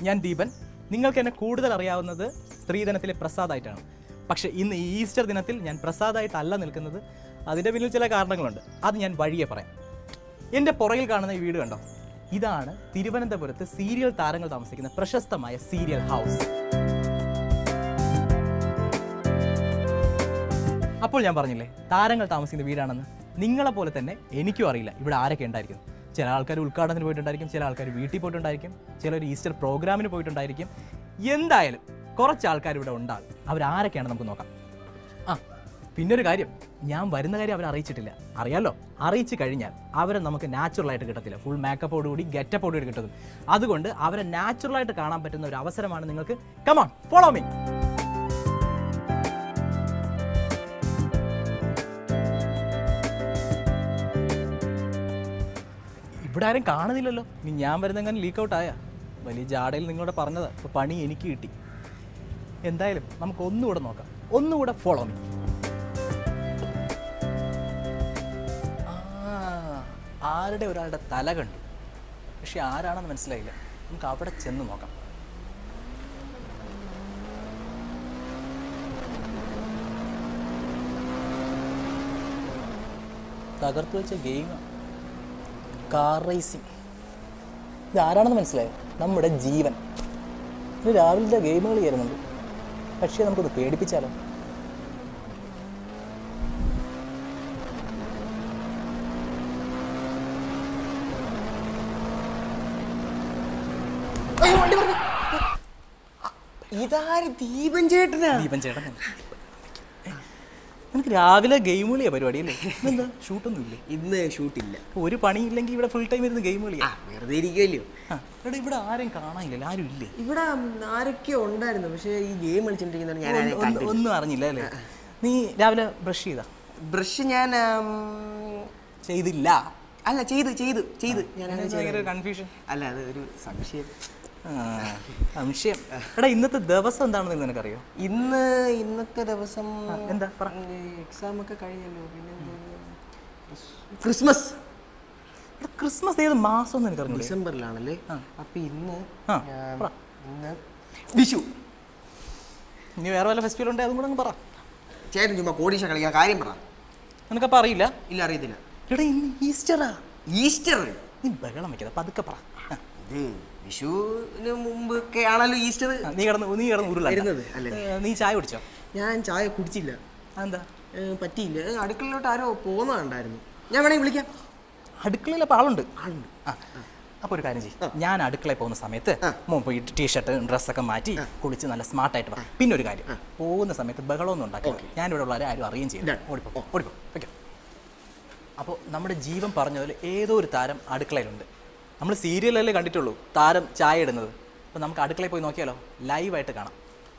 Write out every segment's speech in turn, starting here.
ഞാൻ ദീപൻ നിങ്ങൾക്ക് എന്നെ കൂടുതൽ അറിയാവുന്നത് സ്ത്രീധനത്തിലെ പ്രസാദായിട്ടാണ് പക്ഷേ ഇന്ന് ഈ ഈസ്റ്റർ ദിനത്തിൽ ഞാൻ പ്രസാദായിട്ടല്ല നിൽക്കുന്നത് അതിൻ്റെ പിന്നിൽ ചില കാരണങ്ങളുണ്ട് അത് ഞാൻ വഴിയെ പറയാം എൻ്റെ പുറകിൽ കാണുന്ന ഈ വീട് കണ്ടോ ഇതാണ് തിരുവനന്തപുരത്ത് സീരിയൽ താരങ്ങൾ താമസിക്കുന്ന പ്രശസ്തമായ സീരിയൽ ഹൗസ് അപ്പോൾ ഞാൻ പറഞ്ഞില്ലേ താരങ്ങൾ താമസിക്കുന്ന വീടാണെന്ന് നിങ്ങളെ പോലെ തന്നെ എനിക്കും അറിയില്ല ഇവിടെ ആരൊക്കെ ഉണ്ടായിരിക്കും ചില ആൾക്കാർ ഉദ്ഘാടനത്തിന് പോയിട്ടുണ്ടായിരിക്കും ചില ആൾക്കാർ വീട്ടിൽ പോയിട്ടുണ്ടായിരിക്കും ചിലർ ഈസ്റ്റർ പ്രോഗ്രാമിന് പോയിട്ടുണ്ടായിരിക്കും എന്തായാലും കുറച്ച് ആൾക്കാർ ഇവിടെ ഉണ്ടാകും അവരാരൊക്കെയാണ് നമുക്ക് നോക്കാം ആ പിന്നെ ഒരു കാര്യം ഞാൻ വരുന്ന കാര്യം അവരെ അറിയിച്ചിട്ടില്ല അറിയാലോ അറിയിച്ചു കഴിഞ്ഞാൽ അവരെ നമുക്ക് നാച്ചുറലായിട്ട് കിട്ടത്തില്ല ഫുൾ മേക്കപ്പോടുകൂടി ഗെറ്റപ്പോടുകൂടി കിട്ടും അതുകൊണ്ട് അവരെ നാച്ചുറലായിട്ട് കാണാൻ പറ്റുന്ന ഒരു അവസരമാണ് നിങ്ങൾക്ക് കമോൺ ഫോളോ മീ ഇവിടെ ആരും കാണുന്നില്ലല്ലോ ഇനി ഞാൻ വരുന്നെങ്ങനെ ലീക്ക് ഔട്ട് ആയാ വലിയ ജാടയിൽ നിങ്ങളോട് പറഞ്ഞത് ഇപ്പോൾ പണി എനിക്ക് കിട്ടി എന്തായാലും നമുക്ക് ഒന്നുകൂടെ നോക്കാം ഒന്നുകൂടെ ഫോളോ മീ ആരുടെ ഒരാളുടെ തല കണ്ടു പക്ഷെ ആരാണെന്ന് മനസ്സിലായില്ല നമുക്ക് അവിടെ ചെന്ന് നോക്കാം തകർത്തു വെച്ച ഗെയിമാണ് കാർ റേസിംഗ് ഇത് ആരാണെന്ന് മനസ്സിലായോ നമ്മുടെ ജീവൻ ഇത് രാവിലത്തെ ഗെയിമുകൾ ചെയ്യുന്നുണ്ട് പക്ഷേ നമുക്കൊന്ന് പേടിപ്പിച്ചാലോ ഇതാര് ദീപൻ ചേട്ടനാ ദീപൻ ചേട്ടൻ തന്നെ. നിനക്ക് രാവിലെ ഗെയിം കളിയാ പരിപാടി അല്ലേ എന്താ ഷൂട്ടൊന്നും ഇല്ലേ ഇന്ന് ഷൂട്ടില്ല ഒരു പണിയില്ലെങ്കിൽ ഇവിടെ ഫുൾ ടൈം ഇരുന്ന് ഗെയിം കളിയാ ആ വെറുതെ ഇരിക്കുമല്ലോ ആ, എടാ ഇവിടെ ആരും കാണാനില്ല ആരും ഇല്ലേ ഇവിടെ ആരൊക്കെയോ ഉണ്ടായിരുന്നു പക്ഷേ ഈ ഗെയിം കളിച്ചോണ്ടിരിക്കുന്നതാണ് ഞാൻ ആരെ ഒന്ന്- ഒന്ന്- കണ്ടില്ല ഒന്നും അറിഞ്ഞില്ല അല്ലേ നീ രാവിലെ ബ്രഷ് ചെയ്താ ബ്രഷ് ഞാൻ ആം, ചെയ്തില്ല അല്ല ചെയ്തു ചെയ്തു ചെയ്തു ഞാൻ അങ്ങനെ ചെയ്തു. ഭയങ്കര കൺഫ്യൂഷൻ അല്ല അത് ഒരു സംശയം സംശയം എടാ ഇന്നത്തെ ദിവസം എന്താണെന്ന് നിനക്കറിയോ ഇന്ന് ഇന്നത്തെ ദിവസം എന്താ പറ എക്സാം ഒക്കെ കഴിഞ്ഞല്ലോ പിന്നെ ക്രിസ്മസ് എടാ, ക്രിസ്മസ് ഏത് മാസം എന്ന് എനിക്കറിഞ്ഞു ഡിസംബറിലാണല്ലേ അപ്പൊ ഇന്ന് ആ, ആം, പറ. ഇന്ന് വിഷു ഇനി വേറെ വല്ല ഫെസ്റ്റിവൽ ഉണ്ടെങ്കിൽ അതും കൂടെ അങ്ങ് പറ ചേട്ടൻ ചുമ്മാ കോടീശ കളിക്കാൻ കാര്യം പറ നിനക്കപ്പോൾ അറിയില്ല ഇല്ല അറിയത്തില്ല എടാ ഇന്ന് ഈസ്റ്ററാ ഈസ്റ്റർ നീ ബഹളം വയ്ക്കാതെ പതുക്കെ പറ ആ, ഇത് വിഷുവിന് മുമ്പ് ഒക്കെ ആണല്ലോ ഈസ്റ്റർ ആ, നീ കിടന്ന് നീ കിടന്ന് ഉരുള വരുന്നത്, അല്ലേ? നീ ചായ കുടിച്ചോ ഞാൻ ചായ കുടിച്ചില്ല അതെന്താ ഏ, പറ്റിയില്ല ഏ, അടുക്കളയിലോട്ട് ആരോ പോകുന്നതുണ്ടായിരുന്നു ഞാൻ വേണമെങ്കിൽ വിളിക്കാം അടുക്കളയിൽ അപ്പോൾ ആളുണ്ട് ആളുണ്ട് ആ അപ്പോൾ ഒരു കാര്യം ചെയ്യും ഞാൻ അടുക്കളയിൽ പോകുന്ന സമയത്ത് മോൻ പോയി ടീഷർട്ട് ഡ്രസ്സൊക്കെ മാറ്റി കുളിച്ച് നല്ല സ്മാർട്ടായിട്ട് പറ പിന്നെ ഒരു കാര്യം പോകുന്ന സമയത്ത് ബഹളമൊന്നും ഉണ്ടാക്കി ഞാനിവിടെ ഉള്ളവരെ ആരും അറിയുകയും ചെയ്യില്ല Done. ഓടിപ്പോ ഓടിപ്പോ ഓക്കെ അപ്പോൾ നമ്മുടെ ജീവൻ പറഞ്ഞ പോലെ ഏതോ ഒരു താരം അടുക്കളയിലുണ്ട് നമ്മൾ സീരിയലല്ലേ കണ്ടിട്ടുള്ളൂ താരം ചായ ഇടുന്നത് അപ്പോൾ നമുക്ക് അടുക്കളയിൽ പോയി നോക്കിയാലോ ലൈവായിട്ട് കാണാം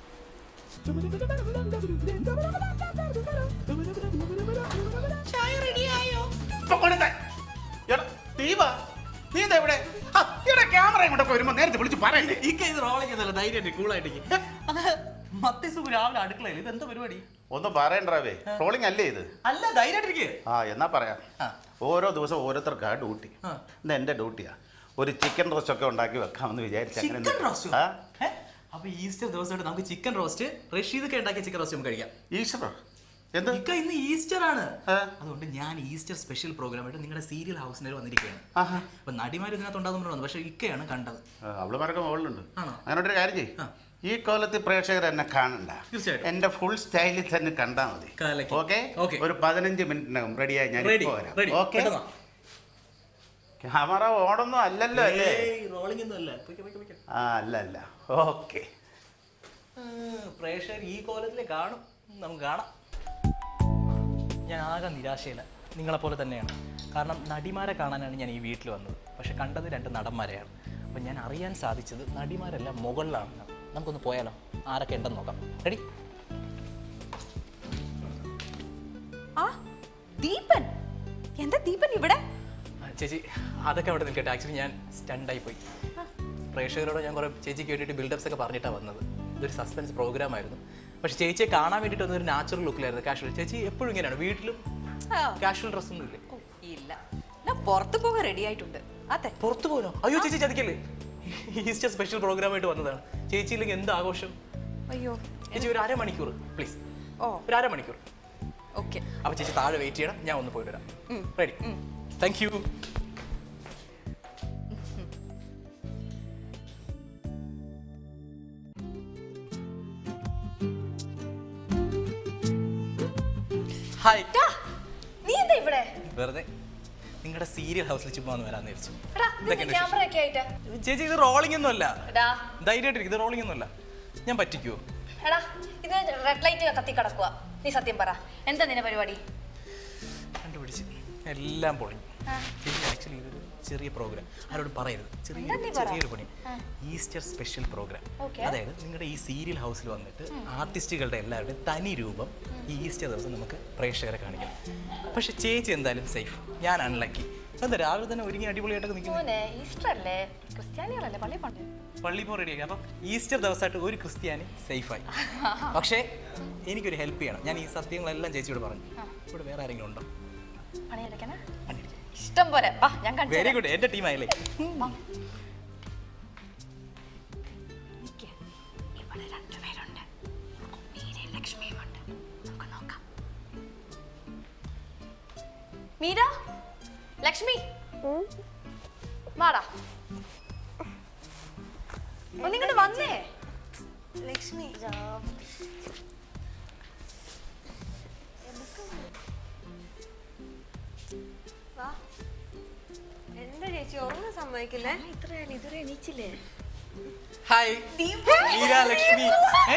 ഇപ്പൊ കൊണ്ടുത്താ. എടാ, ദീപ, നീ എന്താ ഇവിടെ? ആ, ഇവിടെ ക്യാമറ ഇങ്ങോട്ടൊക്കെ വരുമ്പോ നേരത്തെ വിളിച്ച് പറയണ്ടേ ഇക്ക ഇത് റോളിക്കുന്നല്ല ധൈര്യമായിട്ട് കൂളായിട്ട് അത് മത്യസുഖ് രാവിലെ അടുക്കളയിൽ ഇത് എന്താ പരിപാടി ഒന്നും പറയണ്ടാവേ ട്രോളിംഗ് അല്ലേ ഇത് അല്ല ധൈര്യമായിട്ടിരിക്കുക ആ എന്നാ പറയാം ആ. ഓരോ ദിവസം ഓരോരുത്തർക്കാ ഡ്യൂട്ടി ആ. ഇന്ന് എന്റെ ഡ്യൂട്ടിയാ ഒരു ചിക്കൻ റോസ്റ്റ് ഒക്കെ ഉണ്ടാക്കി വെക്കാമെന്ന് വിചാരിച്ചു അങ്ങനെ ചിക്കൻ നിൽക്കാം. റോസ്റ്റോ ആ? അപ്പൊ ഈസ്റ്റർ ദിവസമായിട്ട് നമുക്ക് ചിക്കൻ റോസ്റ്റ് റഷീദൊക്കെ ഉണ്ടാക്കിയ ചിക്കൻ റോസ്റ്റ് നമുക്ക് കഴിക്കാം ഈശ്വര എന്ത് ഇക്ക ഇന്ന് ഈസ്റ്റർ ആണ് ആ. അതുകൊണ്ട് ഞാൻ ഈസ്റ്റർ സ്പെഷ്യൽ പ്രോഗ്രാമായിട്ട് നിങ്ങളുടെ സീരിയൽ ഹൗസിൽ വന്നിരിക്കുകയാണ് ആഹാ. അപ്പൊ നടിമാർ ഇതിനകത്ത് ഉണ്ടാകുന്നു വന്നു പക്ഷെ ഇക്കയാണ് കണ്ടത് ആ, അവളുമാരൊക്കെ മുകളിലുണ്ട് ആണോ? അങ്ങനെ ഒരു കാര്യം ചെയ്യ് ആ. ഈ കോലത്തിൽ പ്രേക്ഷകർ എന്നെ കാണണ്ട തീർച്ചയായിട്ടും. എന്റെ ഫുൾ സ്റ്റൈലിൽ തന്നെ കണ്ടാ മതി കലക്കി. Okay Okay. ഒരു പതിനഞ്ച് മിനിറ്റിനകം റെഡിയായി ഞാൻ റെഡി ഇപ്പോ വരാം റെഡി ഓക്കെ ക്യാമറ ഓടൊന്നും അല്ലല്ലോ അല്ലേ റോളിംഗ് ഒന്നും അല്ല പൊയ്ക്കോ, പൊയ്ക്കോ, പൊയ്ക്കോ. ആ അല്ല അല്ല ഓക്കെ ആ, പ്രേക്ഷകർ ഈ കോലത്തിലെ കാണും നമുക്ക് കാണാം ഞാൻ ആകെ നിരാശയില്ല നിങ്ങളെപ്പോലെ തന്നെയാണ് കാരണം നടിമാരെ കാണാനാണ് ഞാൻ ഈ വീട്ടിൽ വന്നത് പക്ഷെ കണ്ടത് രണ്ട് നടന്മാരെയാണ് അപ്പം ഞാൻ അറിയാൻ സാധിച്ചത് നടിമാരെല്ലാം മുകളിലാണെന്നാണ് നമുക്കൊന്ന് പോയാലോ ആരൊക്കെ ഉണ്ടെന്ന് നോക്കാം റെഡി ആ ദീപൻ എന്താ ദീപൻ ഇവിടെ ചേച്ചി അതൊക്കെ അവിടെ നിൽക്കട്ടെ ആക്ച്വലി ഞാൻ സ്റ്റണ്ടായി പോയി പ്രേക്ഷകരോട് ഞാൻ കുറേ ചേച്ചിക്ക് വേണ്ടിയിട്ട് ബിൽഡപ്സ് ഒക്കെ പറഞ്ഞിട്ടാണ് വന്നത് ഇതൊരു സസ്പെൻസ് പ്രോഗ്രാം ആയിരുന്നു പക്ഷേ ചേച്ചിയെ കാണാൻ വേണ്ടിയിട്ട് വന്നൊരു നാച്ചുറൽ ലുക്കിലായിരുന്നു കാഷ്വൽ ചേച്ചി എപ്പോഴും ഇങ്ങനെയാണ് വീട്ടിലും ആ, കാഷ്വൽ ഡ്രസ്സൊന്നും ഇല്ലേ ഓ, ഇല്ല ഞാൻ പുറത്തു പോകാൻ റെഡി ആയിട്ടുണ്ട് അതെ പുറത്തു പോലോ അയ്യോ ചേച്ചി ചതിക്കല്ലേ ഈസ്റ്റർ സ്പെഷ്യൽ പ്രോഗ്രാമായിട്ട് വന്നതാണ് ചേച്ചിയില്ലെങ്കിൽ എന്ത് ആഘോഷം അയ്യോ ചേച്ചി ഒരു അരമണിക്കൂർ പ്ലീസ് ഓ ഒരു അരമണിക്കൂർ ഓക്കെ അപ്പൊ ചേച്ചി താഴെ വെയിറ്റ് ചെയ്യണം ഞാൻ ഒന്ന് പോയിട്ട് വരാം റെഡി താങ്ക് യു ഹായ് നീ എന്താ ഇവിടെ വെറുതെ നിങ്ങളുടെ സീരിയൽ ഹൗസിൽ ചുമ്മാ ഒന്ന് വരാന്ന് വിചാരിച്ചു എടാ ഇതൊക്കെയാണ് ക്യാമറ ഒക്കെ ആയിട്ട് ചേച്ചി ഇത് റോളിംഗ് ഒന്നും അല്ല എടാ ധൈര്യമായിട്ടിരിക്കും ഇത് റോളിംഗ് ഒന്നും അല്ല ഞാൻ പറ്റിക്കുവോ എടാ ഇത് റെഡ് ലൈറ്റ് കത്തി കിടക്കുക നീ സത്യം പറ എന്താ നിന്റെ പരിപാടി കണ്ടുപിടിച്ച് എല്ലാം പൊളിഞ്ഞു ചേച്ചി ആക്ച്വലി ഇതൊരു ചെറിയ പ്രോഗ്രാം ആരോട് പറയരുത് ചെറിയ എന്താ നീ പറ? ചെറിയൊരു പണി ഈസ്റ്റർ സ്പെഷ്യൽ പ്രോഗ്രാം Okay. അതായത് നിങ്ങളുടെ ഈ സീരിയൽ ഹൗസിൽ വന്നിട്ട് ആർട്ടിസ്റ്റുകളുടെ എല്ലാവരുടെയും തനി രൂപം ഈ ഈസ്റ്റർ ദിവസം നമുക്ക് പ്രേക്ഷകരെ കാണിക്കണം പക്ഷെ ചേച്ചി എന്തായാലും സേഫ് ഞാൻ അൺലക്കി എന്താ രാവിലെ തന്നെ ഒരുങ്ങി അടിപൊളിയായിട്ടൊക്കെ നിൽക്കുന്നു മോനെ ഈസ്റ്റർ അല്ലേ ക്രിസ്ത്യാനികളല്ലേ പള്ളി പോണ്ടേ പള്ളി പോ റെഡിയാക്കി അപ്പം ഈസ്റ്റർ ദിവസമായിട്ട് ഒരു ക്രിസ്ത്യാനി സേഫായി പക്ഷേ എനിക്കൊരു ഹെൽപ്പ് ചെയ്യണം ഞാൻ ഈ സത്യങ്ങളെല്ലാം ചേച്ചിയോട് പറഞ്ഞു ഇവിടെ വേറെ ആരെങ്കിലും ഉണ്ടോ പണിയെടുക്കണ ഇഷ്ടം പോലെ വാ ഞാൻ കണ്ടു വെരി ഗുഡ് എൻ്റെ ടീമായില്ലേ ഇവിടെ രണ്ടുപേരുണ്ട് മീരയും ലക്ഷ്മിയും ഉണ്ട് നമുക്ക് നോക്കാം മീര ലക്ഷ്മി വാടാ ഒന്നിങ്ങോട്ട് വന്നേ ലക്ഷ്മി വാ എന്താ ചേച്ചി ഉറങ്ങാൻ സമ്മതിക്കില്ലേ ഇത്രയാലും ഇതുവരെ എണീച്ചില്ലേ ഹായ് മീര ലക്ഷ്മി ഏ?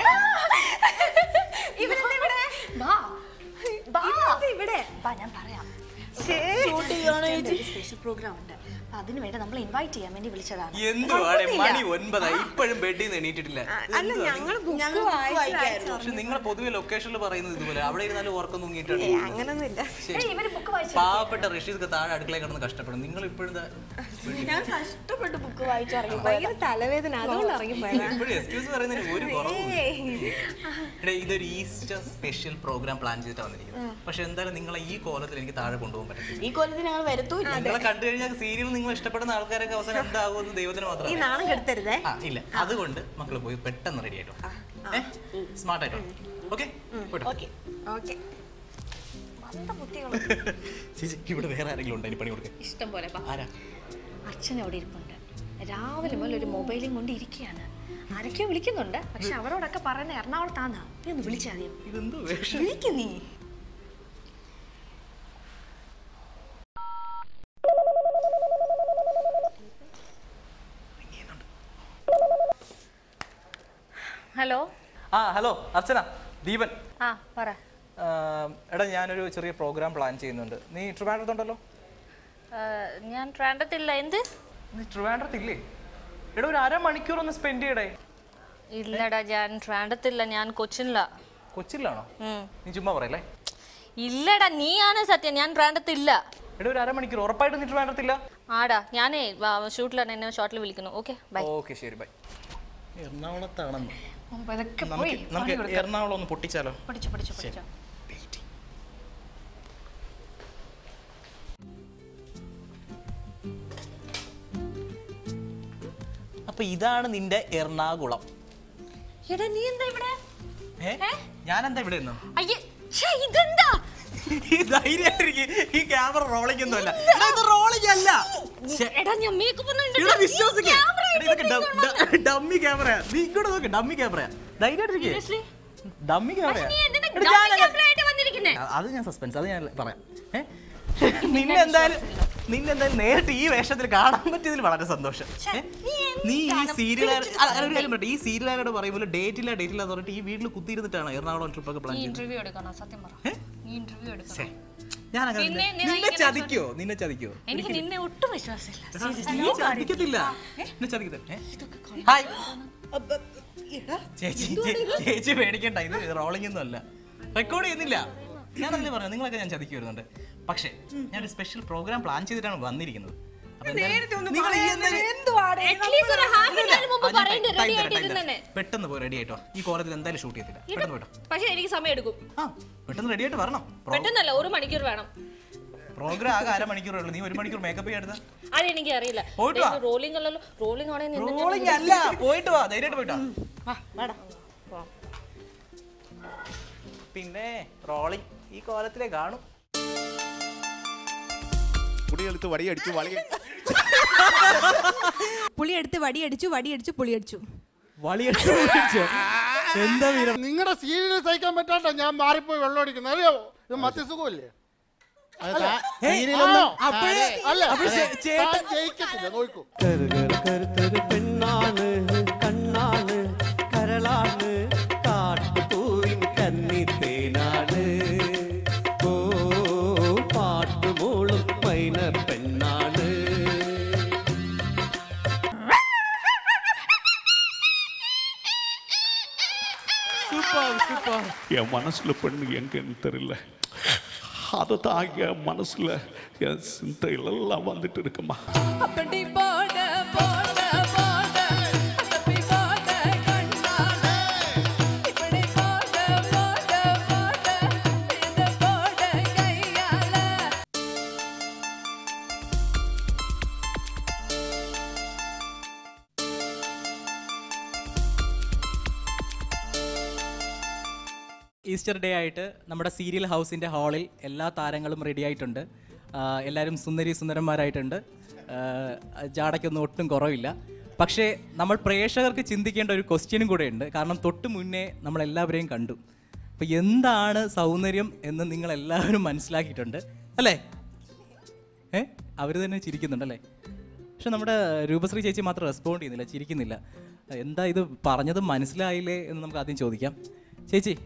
വാ വാ ഇതെന്താ ഇവിടെ വാ ഞാൻ പറയാം സ്പെഷ്യൽ പ്രോഗ്രാം ഉണ്ട് അപ്പൊ അതിന് വേണ്ടി നമ്മൾ ഇൻവൈറ്റ് ചെയ്യാൻ വേണ്ടി വിളിച്ചതാണ് എന്തുവാടെ മണി ഒൻപതായി ഇപ്പോഴും ബെഡിൽ നിന്ന് എണീറ്റിട്ടില്ല അല്ല എന്തുവാ? ഞങ്ങൾ ബുക്ക് വായിച്ചായിരുന്നു പക്ഷെ നിങ്ങൾ പൊതുവെ ലൊക്കേഷനിൽ പറയുന്നത് ഇതുപോലെ അവിടെ ഇരുന്നാലും ഉറക്കം തൂങ്ങിയിട്ടാണ് അങ്ങനൊന്നുമില്ല ഏയ്, ഇവര് ബുക്ക് വായിച്ചു പാവപ്പെട്ട ഋഷീദ് താഴെ അടുക്കളയിൽ കിടന്ന് കഷ്ടപ്പെടും നിങ്ങൾ ഇപ്പോഴും ഞാൻ കഷ്ടപ്പെട്ട് ബുക്ക് വായിച്ചു ഇറങ്ങി ഭയങ്കര തലവേദന അതുകൊണ്ട് ഇറങ്ങിപ്പോയതാ ഇപ്പോഴും എക്സ്ക്യൂസ് പറയുന്നതിന് ഒരു കുറവും എടാ ഇതൊരു ഈസ്റ്റർ സ്പെഷ്യൽ പ്രോഗ്രാം പ്ലാൻ ചെയ്തിട്ടാണ് വന്നിരിക്കുന്നത് പക്ഷെ എന്തായാലും നിങ്ങളെ ഈ കോലത്തിൽ എനിക്ക് താഴെ കൊണ്ടുപോകാൻ പറ്റില്ല ഈ കൊല്ലത്തിൽ ഞങ്ങൾ വരുത്തൂല്ല നിങ്ങളെ കണ്ടു കഴിഞ്ഞാൽ സീരിയൽ നിങ്ങൾ ഇഷ്ടപ്പെടുന്ന ആൾക്കാരൊക്കെ അവസാനം എന്താകുമെന്ന് ദൈവത്തിന് മാത്രം ഈ അറിയാം. നാണം കെടുത്തരുതേ ആ ഇല്ല അതുകൊണ്ട് മക്കൾ പോയി പെട്ടെന്ന് റെഡി ആയിട്ടോ സ്മാർട്ട് ആയിട്ടോ ഓക്കെ ഓക്കെ ഓക്കെ ചേച്ചി ഇവിടെ വേറെ ആരെങ്കിലും ഉണ്ടോ ഇനി പണി കൊടുക്കാൻ ഇഷ്ടം പോലെ വാ. ആരാ അച്ഛൻ അവിടെ ഇരിപ്പുണ്ട് രാവിലെ മുതൽ ഒരു മൊബൈലും കൊണ്ട് ഇരിക്കുകയാണ് ആരൊക്കെയോ വിളിക്കുന്നുണ്ട് പക്ഷെ അവരോടൊക്കെ പറയുന്ന എറണാകുളത്താന്നാ നീ ഒന്ന് വിളിച്ചാദ്യം ഇതെന്തോ വേഷം വിളിക്ക് നീ ഹലോ ആ ഹലോ അർച്ചന ദീപൻ ആ പറ ആ, എടാ ഞാനൊരു ചെറിയ പ്രോഗ്രാം പ്ലാൻ ചെയ്യുന്നുണ്ട് നീ ട്രിവാൻഡ്രത്തുണ്ടല്ലോ ഞാൻ ട്രാൻഡത്തില്ല എന്ത് നീ ട്രിവാൻഡ്രത്തില്ലേ എടാ ഒരു അരമണിക്കൂർ ഒന്ന് സ്പെൻഡ് ചെയ്യടേ ഇല്ലടാ ഞാൻ ട്രാൻഡത്തില്ല ഞാൻ കൊച്ചിനില്ല കൊച്ചിയിലാണോ നീ ചുമ്മാ പറയല്ലേ ഇല്ലടാ നീയാണ് സത്യം ഞാൻ ട്രാൻഡത്തില്ല എടാ ഒരു അരമണിക്കൂർ ഉറപ്പായിട്ട് നീ ട്രിവാൻഡ്രത്തില്ല ആടാ ഞാനേ ഷൂട്ടിലാണ് എന്നെ ഷോട്ടിൽ വിളിക്കുന്നു ഓക്കെ ബൈ ഓക്കെ ശരി ബൈ എറണാകുളത്താണെന്ന് ഇതൊക്കെ നമുക്ക് നമുക്ക് എറണാകുളം ഒന്ന് പൊട്ടിച്ചാലോ പഠിച്ചോ പഠിച്ചോ പഠിച്ചോ അപ്പൊ ഇതാണ് നിന്റെ എറണാകുളം എടാ നീ എന്താ ഇവിടെ ഏ ഞാനെന്താ ഇവിടെ നിന്നോ അയ്യേ ശ്ശേ, ഇതെന്താ ഈ ധൈര്യമായിട്ടിരിക്കും ഈ ക്യാമറ റോളിംഗ് ഒന്നുമല്ല എടാ, ഇത് റോളിംഗ് അല്ല ശ്ശെ, എടാ ഞാൻ മേക്കപ്പ് ഇവിടെ വിശ്വസിക്ക്. എടാ, ഇതൊക്കെ ഡ- ഡ- ഡമ്മി ക്യാമറയാ നീ ഇങ്ങോട്ട് നോക്ക് ഡമ്മി ക്യാമറയാ ധൈര്യമായിട്ടിരിക്കേ ഡമ്മി ക്യാമറയാ എടാ, ഞാനല്ല- വന്നിരിക്കുന്നേ അത് ഞാൻ സസ്പെൻസ് അത് ഞാൻ പറയാം ഏ? നിന്നെ എന്തായാലും നിന്നെ എന്തായാലും നേരിട്ട് ഈ വേഷത്തിൽ കാണാൻ പറ്റിയതിൽ വളരെ സന്തോഷം ഏ? നീ ഈ സീരിയൽ ഒരു കാര്യം പറയട്ടെ ഈ സീരിയലാരോട് പറയുമ്പോൾ ഡേറ്റില്ല ഡേറ്റില്ല എന്ന് പറഞ്ഞിട്ട് ഈ വീട്ടിൽ കുത്തിയിരുന്നിട്ടാണ് എറണാകുളം ട്രിപ്പ് ഒക്കെ പ്ലാൻ ചെയ്യുന്നത് ഇന്റർവ്യൂ എടുക്കണം സത്യം പറ ഏ? നീ ഇന്റർവ്യൂ എടുക്കണം ഛേ, ഞാൻ അങ്ങനെ പിന്നെ നിന്നെ- ഞാൻ നിന്നെ ഇങ്ങനെ ചതിക്കോ നിന്നെ ചതിക്കോ എനിക്ക് നിന്നെ ഒട്ടും വിശ്വാസമില്ല നീ ചതിക്കത്തില്ല നിന്നെ ചതിക്കത്തില്ല ഏ? ഹായ് ചേച്ചി ചേ- ചേച്ചി പേടിക്കണ്ട ഇത് റോളിംഗ് ഒന്നും അല്ല റെക്കോർഡ് ചെയ്യുന്നില്ല ഞാൻ അങ്ങനെ പറഞ്ഞു നിങ്ങളൊക്കെ ഞാൻ ചതിക്ക് വരുന്നുണ്ട് പക്ഷേ ഞാൻ ഒരു സ്പെഷ്യൽ പ്രോഗ്രാം പ്ലാൻ ചെയ്തിട്ടാണ് വന്നിരിക്കുന്നത് അപ്പൊ എന്തായാലും നിങ്ങൾ ഈ എന്തായാലും- Atleast ഒരു half an hour മുമ്പ് ആ, ഞാൻ പറയണ്ടേ, time ready തരാം, ആയിട്ട് time തരാം. ഇരുന്നെ. പെട്ടെന്ന് പോയി റെഡി ആയിട്ടോ ഈ കോളേജിൽ എന്തായാലും ഷൂട്ട് ചെയ്തില്ല പെട്ടെന്ന് പോയിട്ടോ പക്ഷെ എനിക്ക് സമയം എടുക്കും ആ പെട്ടെന്ന് റെഡി ആയിട്ട് വരണം Pro- പെട്ടെന്നല്ല ഒരു മണിക്കൂർ വേണം പ്രോഗ്രാം ആകെ അരമണിക്കൂറേ ഉള്ളൂ നീ ഒരു മണിക്കൂർ മേക്കപ്പ് ചെയ്തെടുത്ത അതെനിക്ക് അറിയില്ല പോയിട്ട് വാ. റോളിംഗ് അല്ലല്ലോ റോളിംഗ് ആണെങ്കിൽ റോളിംഗ് അല്ല പോയിട്ട് വാ ധൈര്യമായിട്ട് പോയിട്ടോ പിന്നെ റോളിംഗ് ഈ കോലത്തിലേ കാണും കുടിയെടുത്ത് വടിയടിച്ചു വളി പുളിയെടുത്ത് വടിയടിച്ചു വടിയടിച്ചു പുളിയടിച്ചു വളിയടിച്ച് വിളിച്ചോ? എന്താ വീരം നിങ്ങളുടെ സീരിയൽ സഹിക്കാൻ പറ്റാണ്ട ഞാൻ മാറിപ്പോയി വെള്ളം അടിക്കുന്നത് അറിയാവോ ഇത് മത്യസുഖമല്ലേ ആണോ? അപ്പഴേ- അല്ല അപ്പൊ ചേ- ചേട്ടൻ- താൻ ജയിക്കത്തില്ല നോക്കൂ കരുകര കരുത്തൊരു പെണ്ണാണ് കണ്ണാണ് കരളാണ് കാട്ടുപൂവിൻ കന്നിത്തേനാണ് ഓ പാട്ടുമൂളും മൈന പെണ്ണാണ് சூப்பர் சூப்பர் என் மனசில் பெண்ணு எங்கன்னு தெரியல அதை தான் என் மனசில் என் சிந்தையில எல்லாம் வந்துட்டு இருக்குமா அப்படி போட போட போட தப்பி போட கண்ணால இப்படி போட போட போட இந்த போட கையால ഈസ്റ്റർ ഡേ ആയിട്ട് നമ്മുടെ സീരിയൽ ഹൗസിൻ്റെ ഹാളിൽ എല്ലാ താരങ്ങളും റെഡി ആയിട്ടുണ്ട് ആ, എല്ലാവരും സുന്ദരി സുന്ദരന്മാരായിട്ടുണ്ട് ആ, ജാടയ്ക്കൊന്നും ഒട്ടും കുറവില്ല പക്ഷേ നമ്മൾ പ്രേക്ഷകർക്ക് ചിന്തിക്കേണ്ട ഒരു ക്വസ്റ്റ്യനും കൂടെ ഉണ്ട് കാരണം തൊട്ട് മുന്നേ നമ്മൾ എല്ലാവരെയും കണ്ടു അപ്പോൾ എന്താണ് സൗന്ദര്യം എന്ന് നിങ്ങൾ എല്ലാവരും മനസ്സിലാക്കിയിട്ടുണ്ട് അല്ലേ ഏ അവർ തന്നെ ചിരിക്കുന്നുണ്ടല്ലേ പക്ഷെ നമ്മുടെ രൂപശ്രീ ചേച്ചി മാത്രം റെസ്പോണ്ട് ചെയ്യുന്നില്ല ചിരിക്കുന്നില്ല എന്താ ഇത് പറഞ്ഞത് മനസ്സിലായില്ലേ എന്ന് നമുക്ക് ആദ്യം ചോദിക്കാം ചേച്ചി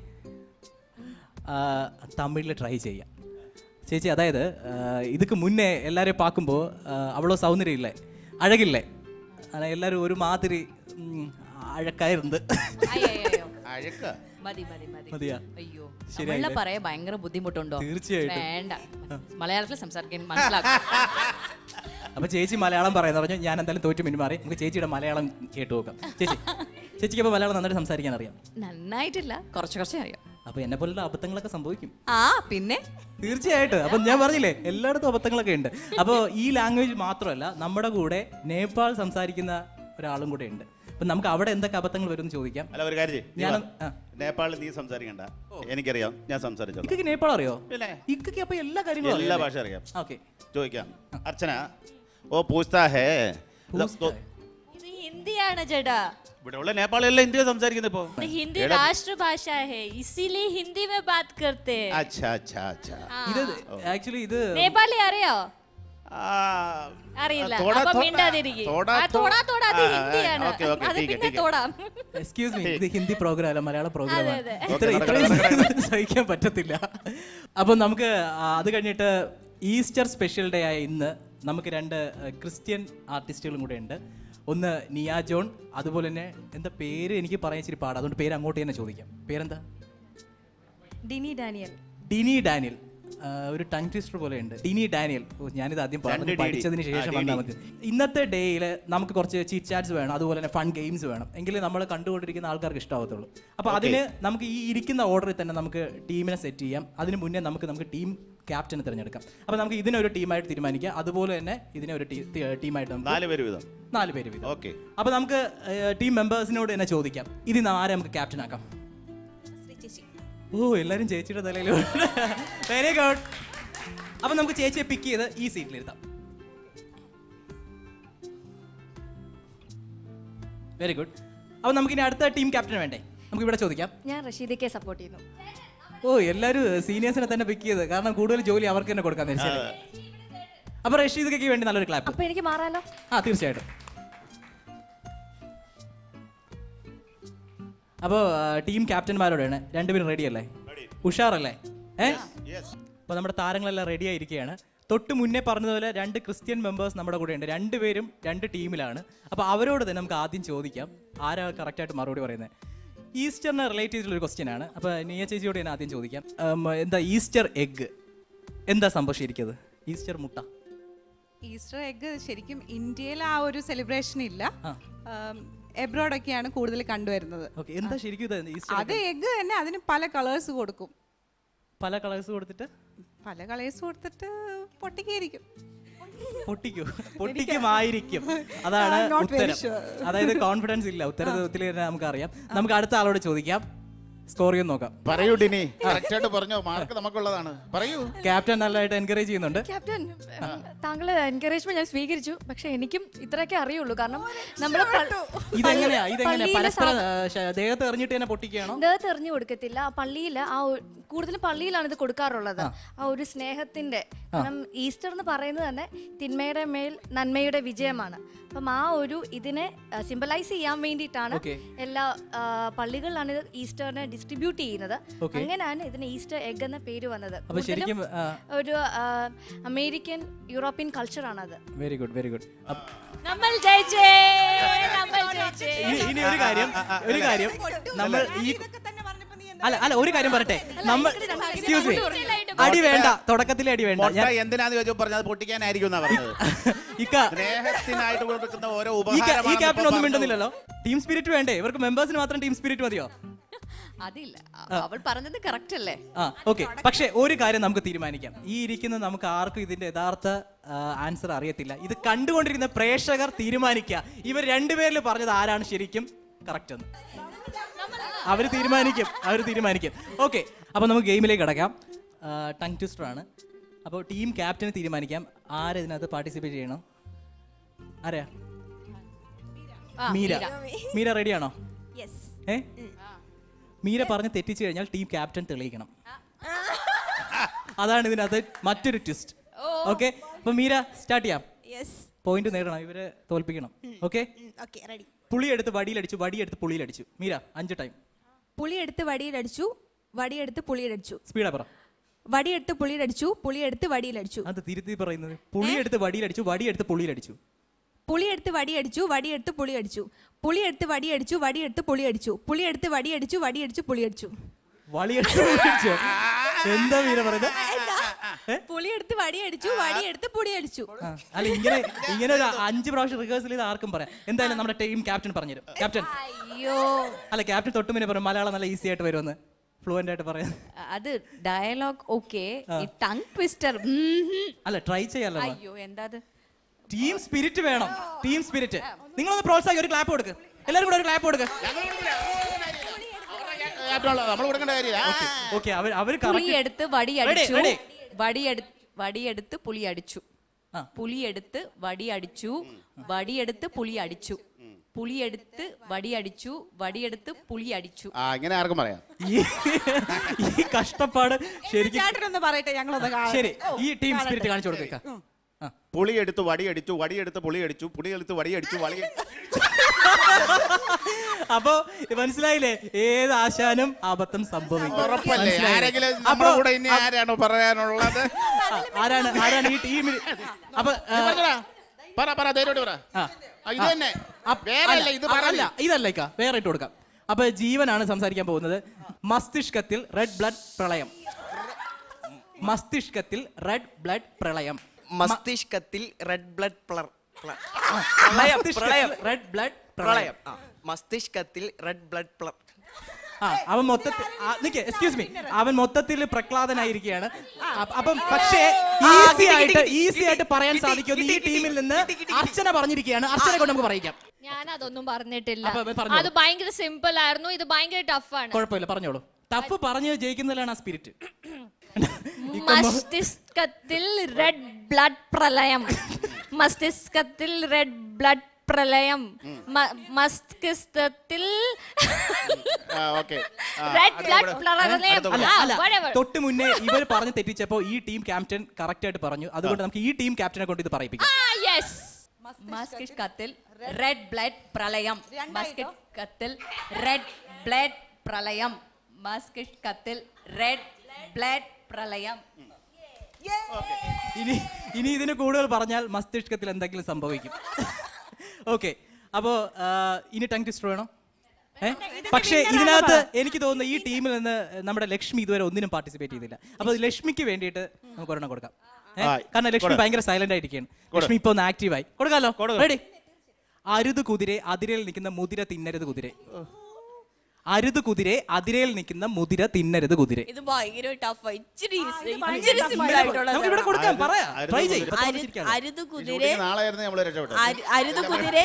തമിഴിൽ ട്രൈ ചെയ്യാം ചേച്ചി അതായത് ആ, ഇതുക്ക് മുന്നേ എല്ലാവരെയും പാക്കുമ്പോൾ അവളോ സൗന്ദര്യം ഇല്ലേ അഴകില്ലേ ആனா എല്ലാവരും ഒരു മാതിരി ഉം, അഴക്കായിരുന്നു അഴക്ക മതി മതി മതി മതിയാ അയ്യോ ശരിയായില്ലേ? തമിഴില് പറയാൻ ഭയങ്കര ബുദ്ധിമുട്ടുണ്ടോ തീർച്ചയായിട്ടും. വേണ്ട മലയാളത്തിൽ സംസാരിക്കാൻ മനസ്സിലാക്കും അപ്പൊ ചേച്ചി മലയാളം പറയുന്ന പറഞ്ഞു ഞാൻ എന്തായാലും തോറ്റു മിന്മാറി നമുക്ക് ചേച്ചിയുടെ മലയാളം കേട്ടു നോക്കാം ചേച്ചി ചേച്ചിക്ക് അപ്പോൾ മലയാളം നന്നായിട്ട് സംസാരിക്കാൻ അറിയാം നന്നായിട്ടില്ല കുറച്ച് കുറച്ചേ അറിയാം അപ്പൊ എന്നെ പോലുള്ള അബദ്ധങ്ങളൊക്കെ സംഭവിക്കും ആ പിന്നെ തീർച്ചയായിട്ടും അപ്പം ഞാൻ പറഞ്ഞില്ലേ എല്ലായിടത്തും അബദ്ധങ്ങളൊക്കെ ഉണ്ട് അപ്പോൾ ഈ ലാംഗ്വേജ് മാത്രമല്ല നമ്മുടെ കൂടെ നേപ്പാൾ സംസാരിക്കുന്ന ഒരാളും കൂടെ ഉണ്ട് അപ്പം നമുക്ക് അവിടെ എന്തൊക്കെ അബദ്ധങ്ങൾ വരും എന്ന് ചോദിക്കാം അല്ല ഒരു കാര്യം ചെയ്യ്. നീ ഞാൻ വാ. നേപ്പാളിൽ നീ സംസാരിക്കണ്ട എനിക്കറിയാം ഞാൻ സംസാരിച്ചോളാം ഇക്കയ്ക്ക് നേപ്പാൾ അറിയോ പിന്നെ ഇക്കയ്ക്ക് അപ്പൊ എല്ലാ കാര്യങ്ങളും എല്ലാ അറിയാം ഭാഷ അറിയാം ഓക്കെ ചോദിക്കാം അർച്ചന ഓ പൂസ്താ ഹേ ഇത് ദോ- ഇത് ഹിന്ദിയാണ് ചേട്ടാ ഇവിടെ ഉള്ള നേപ്പാളിലെല്ലാം ഹിന്ദിയാ സംസാരിക്കുന്നത് ഇപ്പോ ഇത് ഹിന്ദി എടാ, राष्ट्रभाषा है इसीलिए हिंदी में बात करते हैं അച്ഛാ അച്ഛാ അച്ഛാ ഇത് ആക്ച്വലി ഇത് नेपाली അറിയോ ആ, അറിയില്ല തോടാ, അപ്പൊ തോടാ. മിണ്ടാതിരിക്കും തോടാ, ആ തോടാ തോടാ അത് ആ, ആ, ഹിന്ദിയാണ് ഓക്കേ, ഓക്കേ, അത് ടീക്ക്, പിന്നെ ടീക്ക്. തോടാം എക്സ്ക്യൂസ് മീ ഇത് ഹിന്ദി പ്രോഗ്രാം അല്ല മലയാള പ്രോഗ്രാം അതെ, അതെ. ഇത്ര ഓക്കേ, ഇത്രയും സഹിക്കാൻ പറ്റത്തില്ല അപ്പം നമുക്ക് ആ, അത് കഴിഞ്ഞിട്ട് ഈസ്റ്റർ സ്പെഷ്യൽ ഡേ ആയ ഇന്ന് നമുക്ക് രണ്ട് ആ, ക്രിസ്ത്യൻ ആർട്ടിസ്റ്റുകളും കൂടെ ഉണ്ട് ഒന്ന് നിയ ജോൺ അതുപോലെ തന്നെ എന്താ പേര് എനിക്ക് പറയാൻ ഇച്ചിരി പാടാ അതുകൊണ്ട് പേര് അങ്ങോട്ട് തന്നെ ചോദിക്കാം പേരെന്താ ഡിനി ഡാനിയൽ ഡിനി ഡാനിയൽ ആ, ഒരു ടങ് ട്വിസ്റ്റർ പോലെ ഉണ്ട് ഡിനി ഡാനിയൽ ഓ, ഞാനിത് ആദ്യം പറഞ്ഞു രണ്ട് ഡി ഡി. പഠിച്ചതിന് ആ, ശേഷം ഡി വന്നാൽ ഡി. മതി ഇന്നത്തെ ഡേയിൽ നമുക്ക് കുറച്ച് ചീറ്റ് ചാറ്റ്സ് വേണം അതുപോലെ തന്നെ ഫൺ ഗെയിംസ് വേണം എങ്കിലേ നമ്മൾ കണ്ടുകൊണ്ടിരിക്കുന്ന ആൾക്കാർക്ക് ഇഷ്ടമാവത്തുള്ളൂ അപ്പോൾ അതിന് നമുക്ക് ഈ ഇരിക്കുന്ന ഓർഡറിൽ തന്നെ നമുക്ക് ടീമിനെ സെറ്റ് ചെയ്യാം അതിന് മുന്നേ നമുക്ക് നമുക്ക് ടീം ക്യാപ്റ്റനെ തിരഞ്ഞെടുക്കാം അപ്പോൾ നമുക്ക് ഇതിനൊരു ടീമായിട്ട് തീരുമാനിക്കാം അതുപോലെ തന്നെ ഇതിനെ ഒരു ടീമായിട്ട് നമുക്ക് നാല് പേര് വീതം നാല് പേര് വീതം ഓക്കെ അപ്പോൾ നമുക്ക് ടീം മെമ്പേഴ്സിനോട് തന്നെ ചോദിക്കാം ഇതിൽ നിന്ന് ആരെ നമുക്ക് ക്യാപ്റ്റൻ ആക്കാം ഓ എല്ലാരും ചേച്ചിയുടെ തലയിൽ വെരി ഗുഡ് അപ്പൊ നമുക്ക് ചേച്ചിയെ പിക്ക് ചെയ്ത് ഈ സീറ്റിൽ ഇരുത്താം വെരി ഗുഡ് അപ്പൊ നമുക്ക് ഇനി അടുത്ത ടീം ക്യാപ്റ്റൻ വേണ്ടേ നമുക്ക് ഇവിടെ ചോദിക്കാം ഞാൻ റഷീദയ്ക്ക് സപ്പോർട്ട് ചെയ്യുന്നു ഓ എല്ലാരും സീനിയേഴ്സിനെ തന്നെ പിക്ക് ചെയ്ത് കാരണം കൂടുതൽ ജോലി അവർക്ക് തന്നെ കൊടുക്കാൻ ശരി അപ്പൊ റഷീദ് വേണ്ടി നല്ലൊരു ക്ലാപ്പ് അപ്പൊ എനിക്ക് മാറാലോ ആ തീർച്ചയായിട്ടും അപ്പോൾ ടീം ക്യാപ്റ്റന്മാരോടാണ് രണ്ടുപേരും റെഡി അല്ലേ ഉഷാറല്ലേ ഏ അപ്പോൾ നമ്മുടെ താരങ്ങളെല്ലാം റെഡി ആയിരിക്കുകയാണ് തൊട്ട് മുന്നേ പറഞ്ഞതുപോലെ രണ്ട് ക്രിസ്ത്യൻ മെമ്പേഴ്സ് നമ്മുടെ കൂടെ ഉണ്ട് രണ്ടുപേരും രണ്ട് ടീമിലാണ് അപ്പോൾ അവരോട് തന്നെ നമുക്ക് ആദ്യം ചോദിക്കാം ആരാ കറക്റ്റായിട്ട് മറുപടി പറയുന്നത് ഈസ്റ്ററിനെ റിലേറ്റ് ചെയ്തിട്ടുള്ള ഒരു ക്വസ്റ്റ്യൻ ആണ് അപ്പോൾ നീയ ചേച്ചിയോട് ഞാൻ ആദ്യം ചോദിക്കാം ഉം, എന്താ ഈസ്റ്റർ എഗ് എന്താ സംഭവം ശരിക്കത് ഈസ്റ്റർ മുട്ട ഈസ്റ്റർ എഗ് ശരിക്കും ഇന്ത്യയിൽ ആ ഒരു സെലിബ്രേഷൻ ഇല്ല ആ. എബ്രോഡ് ഒക്കെയാണ് കൂടുതൽ കണ്ടുവരുന്നത് ഓക്കെ എന്താ ശരിക്കും ഇത് ഈസ്റ്റർ അത് എഗ് തന്നെ അതിന് പല കളേഴ്സ് കൊടുക്കും പല കളേഴ്സ് കൊടുത്തിട്ട് പല കളേഴ്സ് കൊടുത്തിട്ട് പൊട്ടിക്കായിരിക്കും പൊട്ടിക്കൂ പൊട്ടിക്കുമായിരിക്കും അതാണ് I'm not very ഉത്തരം sure. അതായത് കോൺഫിഡൻസ് ഇല്ല ഉത്തരത്തിൽ തന്നെ നമുക്കറിയാം നമുക്ക് അടുത്ത ആളോട് ചോദിക്കാം സ്കോർ ചെയ്ത് നോക്കാം പറയൂ ഡിനി കറക്റ്റ് ആയിട്ട് പറഞ്ഞോ മാർക്ക് നമുക്കുള്ളതാണ് പറയൂ ക്യാപ്റ്റൻ നല്ലതായിട്ട് എൻകറേജ് ചെയ്യുന്നുണ്ട് ക്യാപ്റ്റൻ താങ്കൾ എൻകറേജ്മെന്റ് ഞാൻ സ്വീകരിച്ചു പക്ഷെ എനിക്കും ഇത്രയൊക്കെ അറിയുള്ളൂ കാരണം നമ്മുടെ ഇതെങ്ങനെയാ ഇതെങ്ങനെയാ പരസ്പരം ആ, ശ- ദേഹത്ത് എറിഞ്ഞിട്ട് തന്നെ പൊട്ടിക്കുകയാണോ ദേഹത്ത് എറിഞ്ഞു കൊടുക്കത്തില്ല ആ പള്ളിയിൽ ആ ഒ- കൂടുതലും പള്ളിയിലാണ് ഇത് കൊടുക്കാറുള്ളത് ആ ഒരു സ്നേഹത്തിന്റെ കാരണം ഈസ്റ്റർ എന്ന് പറയുന്നത് തന്നെ തിന്മയുടെ മേൽ നന്മയുടെ വിജയമാണ് അപ്പം ആ ഒരു ഇതിനെ സിംബലൈസ് ചെയ്യാൻ വേണ്ടിയിട്ടാണ് Okay. എല്ലാ ആ, പള്ളികളിലാണ് ഇത് ഈസ്റ്ററിനെ ഡിസ്ട്രിബ്യൂട്ട് ചെയ്യുന്നത് Okay. അങ്ങനെയാണ് ഇതിന് ഈസ്റ്റർ എഗ് എന്ന പേര് വന്നത് അപ്പൊ ശരിക്കും കൂടുതലും ഒരു ആ, അമേരിക്കൻ യൂറോപ്യൻ കൾച്ചറാണത് വെരി ഗുഡ് വെരി ഗുഡ് നമ്മൾ ജയിച്ചേ നമ്മൾ ജയിച്ചേ ഇനി ഒരു കാര്യം ഒരു കാര്യം നമ്മൾ ഈ അല്ല അല്ല ഒരു കാര്യം പറയട്ടെ നമ്മൾ എക്സ്ക്യൂസ് മീ അടി വേണ്ട തുടക്കത്തിലെ അടി വേണ്ട മുട്ട ഞാൻ എന്തിനാന്ന് ചോദിച്ചപ്പോൾ പറഞ്ഞത് പൊട്ടിക്കാനായിരിക്കും എന്നാ പറഞ്ഞത് ഇക്ക സ്നേഹത്തിനായിട്ട് കൊടുക്കുന്ന ഓരോ ഈ ക്യാ- ഈ ക്യാപ്റ്റൻ ഒന്നും ഉപഹാരം മിണ്ടുന്നില്ലല്ലോ ടീം സ്പിരിറ്റ് വേണ്ടേ ഇവർക്ക് മെമ്പേഴ്സിന് മാത്രം ടീം സ്പിരിറ്റ് മതിയോ അതില്ല അ- അവൾ പറഞ്ഞത് കറക്റ്റ് അല്ലേ ആ ഓക്കെ പക്ഷേ ഒരു കാര്യം നമുക്ക് തീരുമാനിക്കാം ഈ ഇരിക്കുന്ന നമുക്ക് ആർക്കും ഇതിന്റെ യഥാർത്ഥ ആൻസർ അറിയത്തില്ല ഇത് കണ്ടുകൊണ്ടിരിക്കുന്ന പ്രേക്ഷകർ തീരുമാനിക്കുക ഇവർ രണ്ടുപേരിൽ പറഞ്ഞത് ആരാണ് ശരിക്കും കറക്റ്റ് എന്ന് അവർ തീരുമാനിക്കും അവർ തീരുമാനിക്കും ഓക്കെ അപ്പോൾ നമുക്ക് ഗെയിമിലേക്ക് കിടക്കാം ടങ് ട്വിസ്റ്റർ ആണ് അപ്പോൾ ടീം ക്യാപ്റ്റന് തീരുമാനിക്കാം ആര് ഇതിനകത്ത് പാർട്ടിസിപ്പേറ്റ് ചെയ്യണം ആരാ മീര മീര റെഡിയാണോ ഏ മീര പറഞ്ഞ് തെറ്റിച്ചു കഴിഞ്ഞാൽ ടീം ക്യാപ്റ്റൻ തെളിയിക്കണം അതാണ് ഇതിനകത്ത് മറ്റൊരു ട്വിസ്റ്റ് ഓക്കെ അപ്പൊ മീര സ്റ്റാർട്ട് ചെയ്യാം പോയിന്റ് നേടണം ഇവരെ തോൽപ്പിക്കണം ഓക്കെ ഓക്കെ റെഡി പുളി എടുത്ത് വടിയിലടിച്ചു വടിയെടുത്ത് പുളിയിലടിച്ചു മീര അഞ്ച് ടൈം പുളിയെടുത്ത് വടിയിലടിച്ചു വടിയെടുത്ത് പുളിയിലടിച്ചു സ്പീഡാ പറ വടിയെടുത്ത് പുളിയിലടിച്ചു പുളിയെടുത്ത് വടിയിലടിച്ചു അത് തിരുത്തി പറയുന്നത് പുളിയെടുത്ത് വടിയിലടിച്ചു വടിയെടുത്ത് പുളിയിലടിച്ചു പുളിയെടുത്ത് വടിയടിച്ചു വടിയെടുത്ത് പുളിയടിച്ചു പുളിയെടുത്ത് വടിയടിച്ചു വടിയെടുത്ത് പുളിയടിച്ചു പുളിയെടുത്ത് വടിയടിച്ചു വടിയടിച്ചു പുളിയടിച്ചു വളിയെടുത്ത് പുളിയടിച്ചോ എന്താ മീര പറയുന്നത് പുളിയെടുത്ത് വടിയടിച്ചു വടിയെടുത്ത് പുളിയടിച്ചു ആ, അല്ല ഇങ്ങനെ ഇങ്ങനെ ഒരു അഞ്ച് പ്രാവശ്യം റിഹേഴ്സൽ ചെയ്ത് ആർക്കും പറയാം എന്തായാലും നമ്മുടെ ടീം ക്യാപ്റ്റൻ പറഞ്ഞുതരും ക്യാപ്റ്റൻ അയ്യോ അല്ല ക്യാപ്റ്റൻ തൊട്ട് മുന്നേ പറയും മലയാളം നല്ല ഈസി ആയിട്ട് വരുമെന്ന് ഫ്ലുവൻ്റ് ആയിട്ട് പറയാം അത് ഡയലോഗ് ഓക്കെ ഈ ടങ് ട്വിസ്റ്റർ അല്ല ട്രൈ ചെയ്യാലോ അയ്യോ എന്താ അത് ടീം സ്പിരിറ്റ് വേണം ടീം സ്പിരിറ്റ് നിങ്ങളൊന്ന് പ്രോത്സാഹിക്കും ഒരു ക്ലാപ്പ് കൊടുക്ക് എല്ലാവരും കൂടെ ഒരു ക്ലാപ്പ് കൊടുക്ക് നമ്മൾ കൊടുക്കേണ്ട കാര്യമില്ല ഓക്കെ അവർ അവർ പുളിയെടുത്ത് വടിയടിച്ചു ready. വടിയെടുത്ത് വടിയെടുത്ത് പുളി അടിച്ചു പുളിയെടുത്ത് വടിയടിച്ചു വടിയെടുത്ത് പുളി അടിച്ചു പുളിയെടുത്ത് വടിയടിച്ചു വടിയെടുത്ത് പുളി അടിച്ചു ആ ഇങ്ങനെ ആർക്കും പറയാം ഈ ഈ കഷ്ടപ്പാട് ശരിക്കും ചേട്ടനൊന്ന് പറയട്ടെ ഞങ്ങളൊന്ന് കാണട്ടെ. ശരി ഈ ടീം കാണട്ടെ. സ്പിരിറ്റ് കാണിച്ചു കൊടുക്ക പുളി എടുത്ത് വടിയടിച്ചു വടിയെടുത്ത് പുളി അടിച്ചു പുളി എടുത്ത് വടിയടിച്ചു വളി അപ്പോ മനസ്സിലായില്ലേ ഏത് ആശാനും അബദ്ധം സംഭവിക്കും ഉറപ്പല്ലേ മനസ്സിലായില്ലേ? ആരെങ്കിലും അപ്പോ നമ്മുടെ കൂടെ ഇനി ആരാണോ പറയാനുള്ളത് ആ, ആരാണ് ആരാണ് ഈ ടീമിൽ അപ്പൊ ആ, നീ പറഞ്ഞോടാ. പറ പറ ധൈര്യമായിട്ട് പറ ആ. ആ, ഇത് തന്നെ അപ്പ് വേറെ അല്ല ഇത് അല്ല, പറ അല്ല ഇതല്ല ഇക്ക വേറെ ഇട്ട് കൊടുക്കാം അപ്പൊ ജീവനാണ് സംസാരിക്കാൻ പോകുന്നത് മസ്തിഷ്കത്തിൽ റെഡ് ബ്ലഡ് പ്രളയം മസ്തിഷ്കത്തിൽ റെഡ് ബ്ലഡ് പ്രളയം മസ്തിഷ്കത്തിൽ റെഡ് ബ്ലഡ് പ്ലർ പ്ലർ- മസ്തിഷ്കത്തിൽ റെഡ് ബ്ലഡ് പ്രളയം പ്രളയം ആ, മസ്തിഷ്കത്തിൽ റെഡ് ബ്ലഡ് പ്ലർ ആ അവൻ മൊത്തത്തിൽ നിക്ക് എക്സ്ക്യൂസ് മീ അവൻ മൊത്തത്തിൽ പ്രഹ്ലാദനായിരിക്കുകയാണ് അപ്പ- അപ്പം പക്ഷേ ഈസി ആയിട്ട് ഈസി ആയിട്ട് പറയാൻ സാധിക്കുമെന്ന് ഈ ടീമിൽ നിന്ന് അർച്ചന പറഞ്ഞിരിക്കുകയാണ് അർച്ചനെ കൊണ്ട് നമുക്ക് പറയിക്കാം ഞാൻ അതൊന്നും പറഞ്ഞിട്ടില്ല അപ്പൊ പറഞ്ഞോളൂ. അത് ഭയങ്കര സിമ്പിൾ ആയിരുന്നു ഇത് ഭയങ്കര ടഫാണ് കുഴപ്പമില്ല പറഞ്ഞോളൂ ടഫ് പറഞ്ഞ് ജയിക്കുന്നതിലാണ് ആ സ്പിരിറ്റ് മസ്തിഷ്കത്തിൽ റെഡ് ബ്ലഡ് പ്രളയം മസ്തിഷ്കത്തിൽ റെഡ് ബ്ലഡ് പ്രളയം മ- മസ്തിഷ്കത്തിൽ ഓക്കെ റെഡ് ബ്ലഡ് പ്രളയം അല്ല ആ, അല്ല whatever. തൊട്ട് മുന്നേ ഇവർ പറഞ്ഞ് തെറ്റിച്ചപ്പോ ഈ ടീം ക്യാപ്റ്റൻ കറക്റ്റ് ആയിട്ട് പറഞ്ഞു അതുകൊണ്ട് നമുക്ക് ഈ ടീം ക്യാപ്റ്റനെ കൊണ്ട് ഇത് പറയിപ്പിക്കാം ആ യെസ് മസ്തിഷ്കത്തിൽ റെഡ് ബ്ലഡ് പ്രളയം മസ്തിഷ്കത്തിൽ റെഡ് ബ്ലഡ് പ്രളയം മസ്തിഷ്കത്തിൽ റെഡ് ബ്ലഡ് പ്രളയം ഇനി ഇനി ഇതിന് കൂടുതൽ പറഞ്ഞാൽ മസ്തിഷ്കത്തിൽ എന്തെങ്കിലും സംഭവിക്കും ഓക്കെ അപ്പോ ആ, ഇനി ടങ് ട്വിസ്റ്റർ വേണോ ഏ? പക്ഷേ ഇതിനകത്ത് എനിക്ക് തോന്നുന്നു ഈ ടീമിൽ നിന്ന് നമ്മുടെ ലക്ഷ്മി ഇതുവരെ ഒന്നിനും പാർട്ടിസിപ്പേറ്റ് ചെയ്തില്ല അപ്പൊ ലക്ഷ്മിക്ക് വേണ്ടിയിട്ട് നമുക്ക് ഒരെണ്ണം കൊടുക്കാം ഏ? ആ, കാരണം ലക്ഷ്മി കൊടു. ഭയങ്കര സൈലന്റ് ആയിരിക്കുകയാണ് കൊടു. ലക്ഷ്മി ഇപ്പൊ ഒന്ന് ആക്റ്റീവായി കൊടുക്കാലോ കൊടുക്ക്. റെഡി അരുത് കുതിരെ അതിരിൽ നിൽക്കുന്ന മുതിര തിന്നരുത് കുതിരെ അരുത് കുതിരെ അതിരയിൽ നിൽക്കുന്ന മുതിര തിന്നരുത് കുതിരെ ഇത് ഭയങ്കര ടഫ് ഇച്ചിരി ഭയങ്കര ഇച്ചിരി tough സിമ്പിൾ ആയിട്ട് ആയിട്ടുള്ള നമുക്ക് ഇവിടെ കൊടുക്കാം, പറയാ. അരുത് Try കുതിര. ചെയ്യ്. പത്ത് അരു- ചിരിക്കാതെ. അരുത് ഈ കുതിരെ ഷൂട്ടിംഗ് നാളെ ആയിരുന്നു നമ്മൾ രക്ഷപ്പെട്ടു അരു- അരുത് കുതിരെ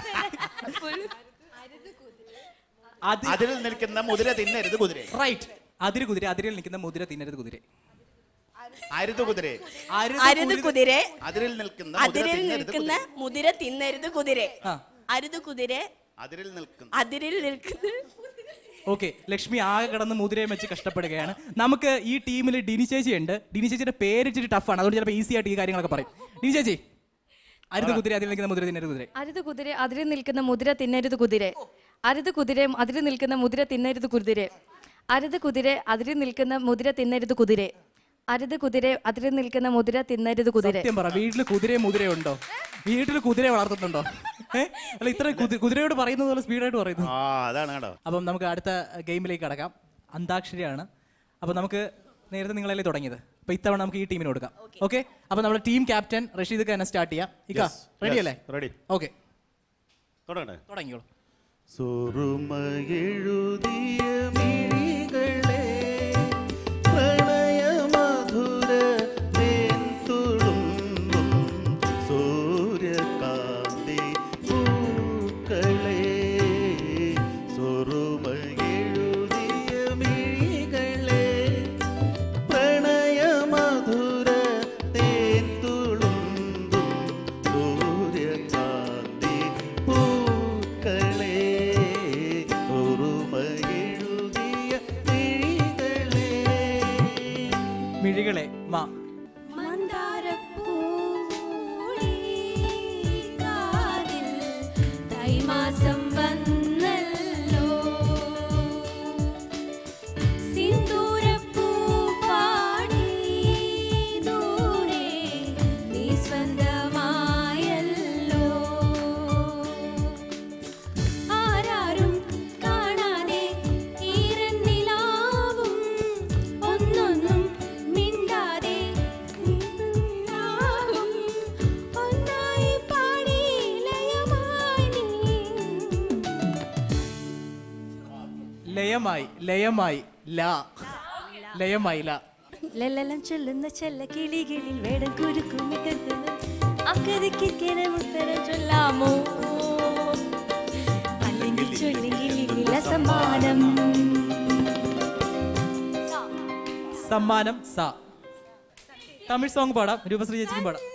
അത് അതിൽ നിൽക്കുന്ന മുതിര തിന്നരുത് കുതിര റൈറ്റ് അതിര് കുതിര അതിരിൽ നിൽക്കുന്ന മുതിര തിന്നരുത് കുതിര അരുത് കുതിര അരുത് കുതിരെ അതിരിൽ നിൽക്കുന്ന മുതിര അതിരിൽ തിന്നരുത് നിൽക്കുന്ന കുതിര. മുതിര തിന്നരുത് കുതിരെ ആ. അരുത് കുതിരെ അതിരിൽ നിൽക്കുന്ന അതിരിൽ നിൽക്കുന്ന ഓക്കെ ലക്ഷ്മി ആകെ കിടന്ന് മുതിരയും വെച്ച് കഷ്ടപ്പെടുകയാണ് നമുക്ക് ഈ ടീമിൽ ഡിനി ചേച്ചി ഉണ്ട് ഡിനി ചേച്ചിയുടെ പേര് ഇച്ചിരി ടഫാണ് അതുകൊണ്ട് ചിലപ്പോൾ ഈസി ആയിട്ട് ഈ കാര്യങ്ങളൊക്കെ പറയും ഡിനി ചേച്ചി അരുത് കുതിര അതിൽ നിൽക്കുന്ന മുതിര തിന്നരുത് കുതിര അരുത് കുതിര അതിൽ നിൽക്കുന്ന മുതിര തിന്നരുത് കുതിരെ അരുത് കുതിര അതിൽ നിൽക്കുന്ന മുതിര തിന്നരുത് കുതിരെ അരുത് കുതിര അതിൽ നിൽക്കുന്ന മുതിര തിന്നരുത് കുതിരെ അരുത് കുതിര അതിൽ നിൽക്കുന്ന മുതിര തിന്നരുത് കുതിരെ സത്യം പറ വീട്ടിൽ കുതിരയും മുതിരയും ഉണ്ടോ വീട്ടിൽ കുതിരയെ വളർത്തുന്നുണ്ടോ ഏ? അല്ല ഇത്ര കുതി- കുതിരയോട് പറയുന്നത് പോലെ സ്പീഡായിട്ട് പറയുന്നു ആ അതാണ് കേട്ടോ അപ്പം നമുക്ക് അടുത്ത ഗെയിമിലേക്ക് കടക്കാം അന്താക്ഷരിയാണ് അപ്പം നമുക്ക് നേരത്തെ നിങ്ങളല്ലേ തുടങ്ങിയത് അപ്പൊ ഇത്തവണ നമുക്ക് ഈ ടീമിന് കൊടുക്കാം ഓക്കെ അപ്പൊ നമ്മുടെ ടീം ക്യാപ്റ്റൻ റഷീദ് തന്നെ സ്റ്റാർട്ട് ചെയ്യാം ഇക്ക Yes, റെഡി yes, അല്ലേ ready. ഓക്കെ തുടങ്ങണേ തുടങ്ങിയോളൂ സുറുമയെഴുതിയ മിഴികളെ പ്രണയമധുര തേൻ തുളുമ്പും സൂര്യകാന്തി പൂക്കളെ സുറുമയെഴുതിയ മിഴികളെ പ്രണയമധുര തേൻ തുളുമ്പും സൂര്യകാന്തി പൂക്കളെ ഓർമ്മയെഴുതിയ മിഴികളെ മിഴികളെ മാ തൈമാസം വന്നല്ലോ സിന്ദൂരപ്പൂ പാടി ദൂരെ നീ സ്വന്തമായല്ലോ ആരാരും കാണാതെ ഈരന്നിലാവും ഒന്നൊന്നും മിണ്ടാതെ നിന്നാവും. ഒന്നായി പാടി ലയമായി നീ ലയമായി ലയമായി ലാ ലയമായി ലാ ലല്ലലം ചൊല്ലുന്ന ചെല്ല കിളികളിൽ വേടം കുരുക്കുമിട്ടുന്നത് അക്കരയ്ക്കിക്കരെ ഉത്തരം ചൊല്ലാമോ അല്ലെങ്കിൽ ചൊല്ലെങ്കിൽ ഇതില സമ്മാനം സമ്മാനം സ തമിഴ് സോങ് പാടാം രൂപശ്രീ ചേച്ചിക്കും പാടാം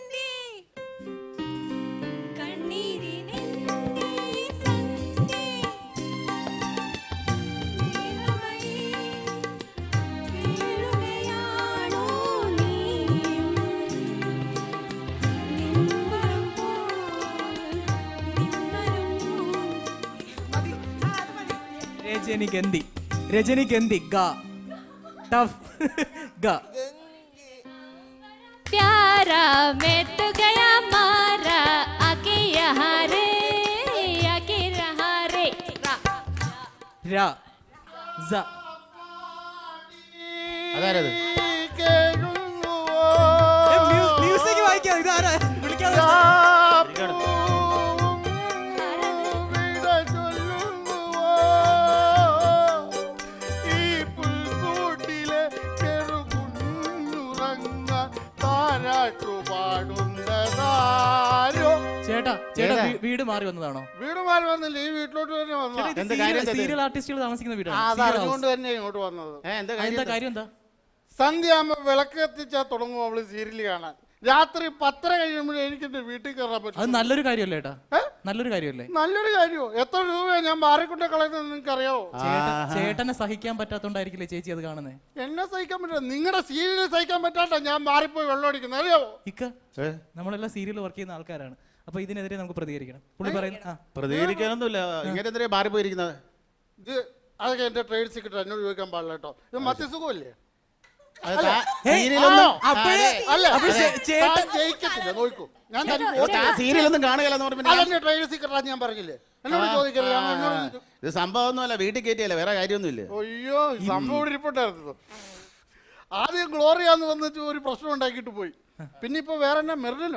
രജനിഗന്ധി രജനിഗന്ധി ഗ ടഫ് ഗ प्यारा मैं तो गया मारा आके यहाँ रे आके रहा रे ര സ അതാരത് മ്യൂസിക് വായിക്കാം ഇതാരാ വിളിക്കാതെ ഈ പുൽക്കൂട്ടിലെ ചെറുകുഞ്ഞുറങ്ങ താരാട്ടു പാടുന്നതാരോ ചേട്ടാ ചേട്ടാ ഏതാ? വീ- വീട് മാറി വന്നതാണോ വീട് മാറി വന്നില്ല ഈ വീട്ടിലോട്ട് തന്നെ വന്നതാ എന്ത് കാര്യം എന്താ ഇത്? സീരിയൽ ആർട്ടിസ്റ്റുകൾ താമസിക്കുന്ന ആ, വീടാണ് അത് Serial അറിഞ്ഞുകൊണ്ട് house. തന്നെ ഇങ്ങോട്ട് വന്നത് ഏ, എന്താ ആ, കാര്യം എന്താ എന്താ? കാര്യം എന്താ സന്ധ്യയാകുമ്പോ വിളക്ക് കത്തിച്ചാ തുടങ്ങും അവള് സീരിയൽ കാണാൻ രാത്രി പത്തര കഴിയുമ്പോഴേ എനിക്ക് എന്റെ വീട്ടിൽ കയറാൻ അത് പറ്റും നല്ലൊരു കാര്യമല്ലേ ഏട്ടാ ഏ? നല്ലൊരു കാര്യമല്ലേ നല്ലൊരു കാര്യമോ എത്ര രൂപയാണ് ഞാൻ മാറിക്കൊണ്ട് കളയുന്നത് നിങ്ങൾക്ക് അറിയാവോ ചേട്ടൻ ചേട്ടനെ സഹിക്കാൻ പറ്റാത്തോണ്ടായിരിക്കില്ലേ ചേച്ചി അത് കാണുന്നത് എന്നെ സഹിക്കാൻ പറ്റില്ല നിങ്ങളുടെ സീരിയൽ സഹിക്കാൻ പറ്റാണ്ട ഞാൻ മാറിപ്പോയി വെള്ളം അടിക്കുന്നത് അറിയാവോ ഇക്ക നമ്മളെല്ലാം സീരിയൽ വർക്ക് ചെയ്യുന്ന ആൾക്കാരാണ് അപ്പൊ ഇതിനെതിരെ നമുക്ക് പ്രതികരിക്കണം പുള്ളി പറയുന്നത് ആ പ്രതികരിക്കാനൊന്നുമില്ല ഇങ്ങനെ എന്തിനാ മാറി പോയിരിക്കുന്നത് ഇത് അതൊക്കെ എന്റെ ട്രേഡ് സീക്രട്ട് എന്നോട് ചോദിക്കാൻ പാടില്ല കേട്ടോ ഇത് മത്യസുഖമല്ലേ അത് അല്ല. താ- ഏയ്, സീരിയലൊന്നും- ആണോ? അപ്പോഴേ- അതെ. അല്ല, അപ്പൊ അതെ. ചേ- ചേട്ടൻ- താൻ ജയിക്കത്തില്ല നോക്കൂ ഞാൻ തനിക്ക് ഓ, വോട്ട് താൻ ചെയ്യും. സീരിയലൊന്നും കാണുകയില്ലെന്ന് പറഞ്ഞ് പിന്നെ അതെന്റെ ട്രേഡ് സീക്രട്ടാ ഞാൻ പറഞ്ഞില്ലേ എന്നോട് ആ, ചോദിക്കരുത് ഞാൻ ആ, എന്നോട് ആ. ചോദിച്ചു. ഇത് സംഭവമൊന്നുമല്ല വീട്ടിൽ കയറ്റിയല്ല വേറെ കാര്യമൊന്നുമില്ല അയ്യോ സംഭവം ഇവിടെ ഇരിപ്പുണ്ടായിരുന്നു ആദ്യം ഗ്ലോറിയാന്ന് വന്നിട്ട് ഒരു പ്രശ്നം ഉണ്ടാക്കിയിട്ട് പോയി പിന്നെ ഇപ്പൊ വേറെ എന്നാ മെറിനോ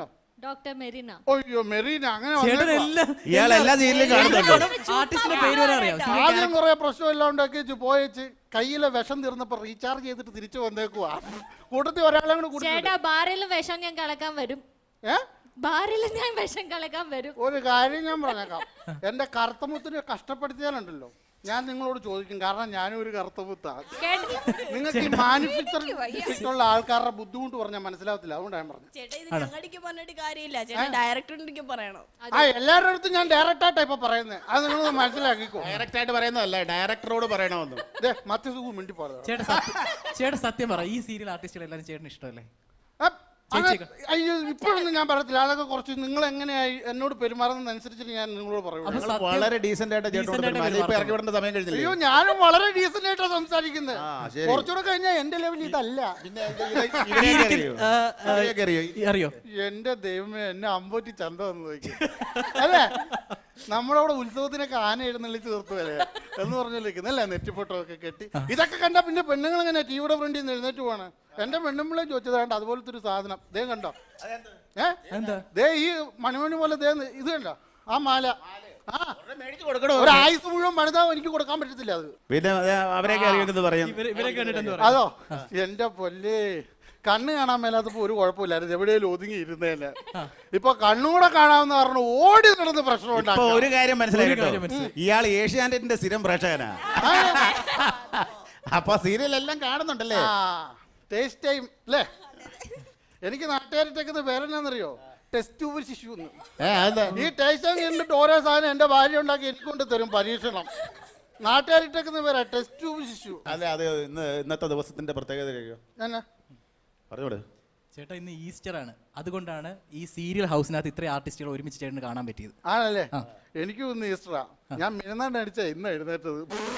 डॉक्टर मेरीना അയ്യോ മെറീന അങ്ങനെ ചേട്ടൻ വന്നേക്കുവാ. എല്ലാം ഇയാൾ എല്ലാ സീരിയലും കാണുന്നുണ്ട് ആർട്ടിസ്റ്റിന്റെ പേര് വരെ അറിയാം ആദ്യം കുറെ പ്രശ്നം എല്ലാം ഉണ്ടാക്കി വെച്ച് പോയച്ച് കയ്യിലെ വിഷം തീർന്നപ്പോ റീചാർജ് ചെയ്തിട്ട് തിരിച്ചു വന്നേക്കുവാ കൂട്ടത്തിൽ ഒരാളെ കൂടെ കുടിച്ചിട്ട് ചേട്ടാ ബാറിലും വിഷം ഞാൻ കളക്കാൻ വരും ഏ ബാറിലും ഞാൻ വിഷം കളക്കാൻ വരും ഒരു കാര്യം ഞാൻ പറഞ്ഞേക്കാം എന്റെ കറുത്തമുത്തിനെ കഷ്ടപ്പെടുത്തിയാലുണ്ടല്ലോ ഞാൻ നിങ്ങളോട് ചോദിക്കും കാരണം ഞാനും ഒരു കറുത്തമുത്താണ് നിങ്ങൾക്ക് ഈ മാനുഫാക്ചർ ഉള്ള ആൾക്കാരുടെ ബുദ്ധിമുട്ട് പറഞ്ഞാൽ മനസ്സിലാവത്തില്ല അതുകൊണ്ട് ഞാൻ പറഞ്ഞു ചേട്ടാ ഇത് ഞങ്ങളുടെ പറഞ്ഞിട്ട് കാര്യമില്ല ചേട്ടാ ഡയറക്ടറിന്റെ പറയണം ആ എല്ലാവരുടെ അടുത്തും ഞാൻ ഡയറക്റ്റ് ആയിട്ടാ ഇപ്പൊ പറയുന്നത് അത് നിങ്ങൾ മനസ്സിലാക്കിക്കോ ഡയറക്റ്റ് ആയിട്ട് പറയുന്നതല്ല ഡയറക്ടറോട് പറയണമെന്ന് ദേ, മധ്യസുഖം മിണ്ടി പാടുക ചേട്ടൻ സത്യം ചേട്ടൻ സത്യം പറ ഈ സീരിയൽ ആർട്ടിസ്റ്റുകൾ എല്ലാവരും ചേട്ടന് ഇഷ്ടമല്ലേ അങ്ങനെ- അയ്യോ ഇപ്പോഴൊന്നും ഞാൻ പറയത്തില്ല അതൊക്കെ കുറച്ച് നിങ്ങൾ എങ്ങനെയായി എന്നോട് പെരുമാറുന്നതനുസരിച്ച് ഞാൻ നിങ്ങളോട് പറയുള്ളൂ അപ്പൊ നിങ്ങൾ സത്യം- വളരെ ഡീസന്റ് ആയിട്ട് ചേട്ടനോട് decent ആയിട്ട് പെരുമാറി. ഇപ്പൊ പെരുമാറണം. ഇറക്കി വിടേണ്ട സമയം കഴിഞ്ഞില്ലേ അയ്യോ ഞാനും വളരെ ഡീസന്റ് ആയിട്ടാ സംസാരിക്കുന്നത് ആ, ശരി. കുറച്ചുകൂടെ കഴിഞ്ഞാൽ എന്റെ ലെവൽ ഇതല്ല പിന്നെ ഇത് ഇത് ഇവരെയൊക്കെ അറിയോ? ആ, ആ, ഇവരെയൊക്കെ അറിയോ? അറിയോ എന്റെ ദൈവമേ എന്നെ അമ്പോറ്റി ചന്ത വന്ന് നോക്കി അല്ലേ നമ്മളവിടെ ഉത്സവത്തിനൊക്കെ ആന എഴുന്നള്ളിച്ച് തീർത്തു അല്ലേ എന്ന് പറഞ്ഞിരിക്കുന്നു അല്ലേ നെറ്റിപ്പൊട്ടോ ഒക്കെ കെട്ടി ഇതൊക്കെ കണ്ടാ പിന്നെ പെണ്ണുങ്ങൾ എങ്ങനെ ടിവിയുടെ ഫ്രണ്ടിൽ നിന്ന് എഴുന്നേറ്റ് പോവാണ് എന്റെ പെണ്ണുമ്പിളെ ചോദിച്ചതാണ്ട് അതുപോലത്തെ ഒരു സാധനം ദേ കണ്ടോ ഏ എന്താ ദേ ഈ മണിമണി പോലെ ദേ ഇത് കണ്ടോ ആ മാല ആ മേടിച്ച് കൊടുക്കണോ ഒരു ആയുസ് മുഴുവൻ പണിതാ എനിക്ക് കൊടുക്കാൻ പറ്റത്തില്ല അത് പിന്നെ അത് അവരെയൊക്കെ അറിയുന്നത് പറയും ഇവരെ ഇവരെ കണ്ടിട്ട് എന്ത് പറയും അതോ എന്റെ പൊല്ലേ കണ്ണ് കാണാൻ മേലാത്തപ്പോ ഒരു കുഴപ്പമില്ലായിരുന്നു എവിടെയെങ്കിലും ഒതുങ്ങി ഇരുന്നേനെ ഇപ്പൊ കണ്ണൂടെ കാണാമെന്ന് പറഞ്ഞു ഓടി നടന്ന് പ്രശ്നം ഇപ്പൊ ഉണ്ടാക്കാം ഒരു കാര്യം മനസ്സിലായി ഒരു കേട്ടോ കാര്യം മനസ്സിലായി. ഇയാൾ ഏഷ്യാനെറ്റിന്റെ സ്ഥിരം പ്രേക്ഷകനാ അപ്പൊ സീരിയൽ എല്ലാം കാണുന്നുണ്ടല്ലേ ടേസ്റ്റ് ടൈം അല്ലേ എനിക്ക് നാട്ടുകാരിട്ടേക്കുന്ന പേരെന്നാന്നറിയോ ടെസ്റ്റ് ട്യൂബ് ശിശു എന്ന് ഏ അതെന്താ ഈ ടേസ്റ്റ് ടൈം കണ്ടിട്ട് ഓരോ സാധനം എന്റെ ഭാര്യ ഉണ്ടാക്കി എനിക്ക് കൊണ്ട് തരും പരീക്ഷണം നാട്ടുകാരിട്ടേക്കുന്ന പേരാ ടെസ്റ്റ് ട്യൂബ് ശിശു അതെ അത് ഇന്ന് ഇന്നത്തെ ദിവസത്തിന്റെ പ്രത്യേകത കഴിയോ എന്നാ പറഞ്ഞോട് ചേട്ടാ ഇന്ന് ഈസ്റ്റർ ആണ് അതുകൊണ്ടാണ് ഈ സീരിയൽ ഹൗസിനകത്ത് ഇത്രയും ആർട്ടിസ്റ്റുകൾ ഒരുമിച്ച് ചേട്ടന് കാണാൻ പറ്റിയത് ആണല്ലേ എനിക്കും ഇന്ന് ഈസ്റ്ററാ ഞാൻ മിനിന്നാണ്ട് അടിച്ച ഇന്ന് എഴുന്നേറ്റത്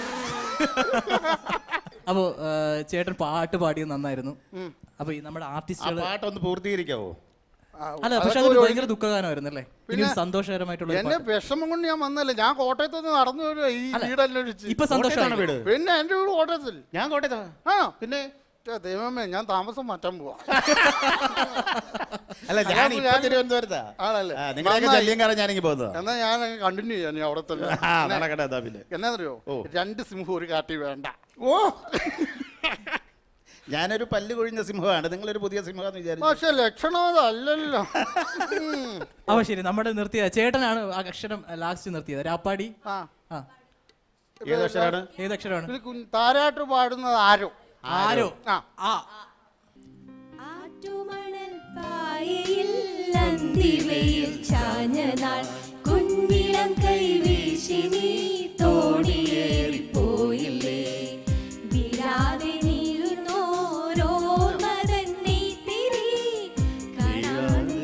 അപ്പോൾ ചേട്ടൻ പാട്ട് പാടിയത് നന്നായിരുന്നു അപ്പൊ ഈ നമ്മുടെ ആ ആർട്ടിസ്റ്റുകൾ പാട്ടൊന്ന് പൂർത്തീകരിക്കാവോ ആ, അല്ല പക്ഷെ അതൊക്കെ അതൊരു ഒരു ഭയങ്കര ദുഃഖഗാനമായിരുന്നു അല്ലേ ഇനി പിന്നെ സന്തോഷകരമായിട്ടുള്ള ഒരു എന്നെ പാട്ട്. വിഷമം കൊണ്ട് ഞാൻ വന്നല്ലേ ഞാൻ കോട്ടയത്ത് നിന്ന് നടന്നു വരുവാ ഈ അല്ല, വീടന്വേഷിച്ച് ഇപ്പൊ സന്തോഷമായി വീട് പിന്നെ എന്റെ വീട് കോട്ടയത്തിൽ ഞാൻ കോട്ടയത്താ ആ പിന്നെ ഛെ, ദൈവമേ ഞാൻ താമസം മാറ്റാൻ പോവാ അല്ല ഞാൻ അതാ ഇപ്പൊ ഞാൻ- തിരുവനന്തപുരത്താ ആണല്ലേ ആ, നിങ്ങളുടെയൊക്കെ നന്നായി. ശല്യം കാരണം ഞാനിങ്ങ് പോകുന്നതാ എന്നാ ഞാൻ കണ്ടിന്യൂ ചെയ്യാൻ അവിടെ തന്നെ ആ നടക്കട്ടെ എന്താ പിന്നെ എന്നാന്നറിയോ ഓ. രണ്ട് സിംഹം ഒരു കാട്ടി വേണ്ട ഓ ഞാനൊരു പല്ല് കൊഴിഞ്ഞ സിംഹമാണ് നിങ്ങളൊരു പുതിയ സിംഹമാണെന്ന് വിചാരിച്ചു പക്ഷെ ലക്ഷണം അതല്ലല്ലോ ഉം. അപ്പൊ ശരി നമ്മുടെ നിർത്തിയ ചേട്ടനാണ് ആ അക്ഷരം ലാസ്റ്റ് നിർത്തിയത് രാപ്പാടി ആ ആ ഏത് അക്ഷരാണ് ഏത് അക്ഷരമാണ് ഇത് കുഞ്ഞ് താരാട്ട് പാടുന്നത് ആരോ ആരോ ആ ആ ആറ്റുമണൽ പായയിൽ അന്തിവയിൽ ചാഞ്ഞ നാൾ കുഞ്ഞിളം കൈവീശി നീ തോണിയേറിപ്പോയില്ലേ വിരാതെ നീറുന്നോരോർമതൻ നെയ്ത്തിരി കാണാതെ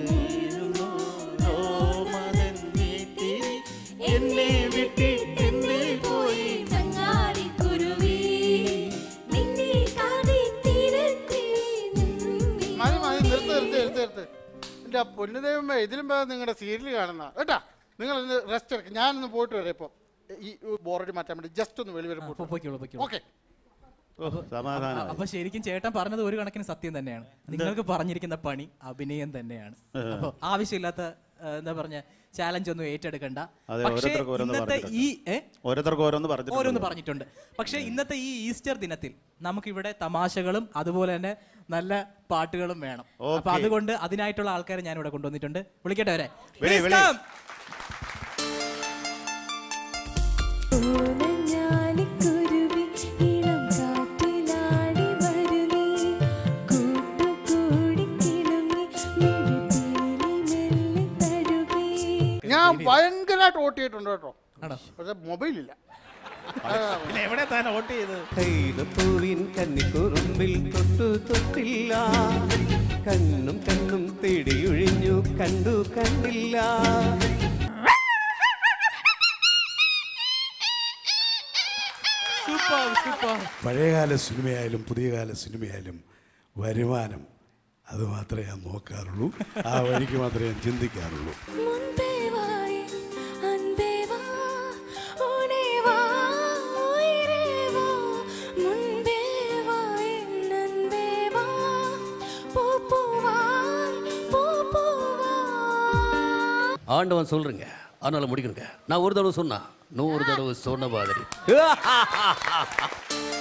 എന്നെ വിട്ടിട്ടെന്ന് പോയി ചങ്ങാതിക്കുരുവി നിന്നെ കാതിത്തീരത്തെ നിന്നിൽ മതി മതി നിർത്ത് നിർത്ത് നിർത്ത് നിർത്ത് എൻ്റെ പൊന്നു ദൈവമേ ഇതിലും വേഗം നിങ്ങളുടെ സീരിയൽ കാണുന്ന കേട്ടാ നിങ്ങൾ റെസ്റ്റ് എടുക്കും ഞാനൊന്ന് പോയിട്ട് വരാം ഇപ്പോൾ ഈ ബോറടി മാറ്റാൻ വേണ്ടി ജസ്റ്റ് ഒന്ന് വെളി വരെ അപ്പൊ പോയിട്ട് പൊയ്ക്കോളൂ പൊയ്ക്കോളൂ ഓക്കെ സമാധാനം അപ്പൊ ശരിക്കും ചേട്ടൻ പറഞ്ഞത് ഒരു കണക്കിന് സത്യം തന്നെയാണ് നിങ്ങൾക്ക് പറഞ്ഞിരിക്കുന്ന പണി അഭിനയം തന്നെയാണ് അപ്പൊ ആവശ്യമില്ലാത്ത ആ, എന്താ പറഞ്ഞ ചാലഞ്ച് ഒന്നും ഏറ്റെടുക്കണ്ട അതെ, പക്ഷേ ഓരോരുത്തർക്ക് ഓരോന്ന് ഇന്നത്തെ ഈ ഏ? ഓരോരുത്തർക്ക് ഓരോന്ന് പറഞ്ഞിട്ടുണ്ട് ഓരോന്ന് പറഞ്ഞിട്ടുണ്ട് പക്ഷേ ഇന്നത്തെ ഈ ഈസ്റ്റർ ദിനത്തിൽ നമുക്കിവിടെ തമാശകളും അതുപോലെ തന്നെ നല്ല പാട്ടുകളും വേണം അപ്പൊ Okay. അതുകൊണ്ട് അതിനായിട്ടുള്ള ആൾക്കാരെ ഞാൻ ഇവിടെ കൊണ്ടുവന്നിട്ടുണ്ട് വിളിക്കട്ടെ അവരെ വിളി, Please വിളി. come. ഓലഞ്ഞാലിക്കുരുവി ഇളം കാറ്റിലാടി വരുന്നീ കൂട്ടുകൂടി കിണുങ്ങി മിഴിപീലി മെല്ലെ തഴുകി ഞാൻ ഭയങ്കരമായിട്ട് വോട്ട് ചെയ്തിട്ടുണ്ട് കേട്ടോ ആണോ പക്ഷെ മൊബൈലില്ല പിന്നെ എവിടെ താൻ വോട്ട് ചെയ്ത് കൈതപ്പൂവിൻ കന്നിക്കുറുമ്പിൽ തൊട്ടു തൊട്ടില്ല കണ്ണും കണ്ണും തേടിയൊഴിഞ്ഞു കണ്ടു കണ്ടില്ല സൂപ്പർ സൂപ്പർ പഴയകാല സിനിമയായാലും പുതിയ കാല സിനിമയായാലും വരുമാനം അത് മാത്രമേ ഞാൻ നോക്കാറുള്ളൂ ആ വഴിക്ക് മാത്രമേ ഞാൻ ചിന്തിക്കാറുള്ളൂ മുൻപേ വായി അൻപേ വാ ഓനേ വാ ഉയിരേ വാ മുൻപേ വായി അൻപേ വാ പൂപ്പൂവായി പൂപ്പൂവായി ஆண்டவன் சொல்றேங்க அதனால முடிக்கணுங்க நான் ஒரு தடவை சொன்னா நூறு தடவை சொன்ன மாதிரி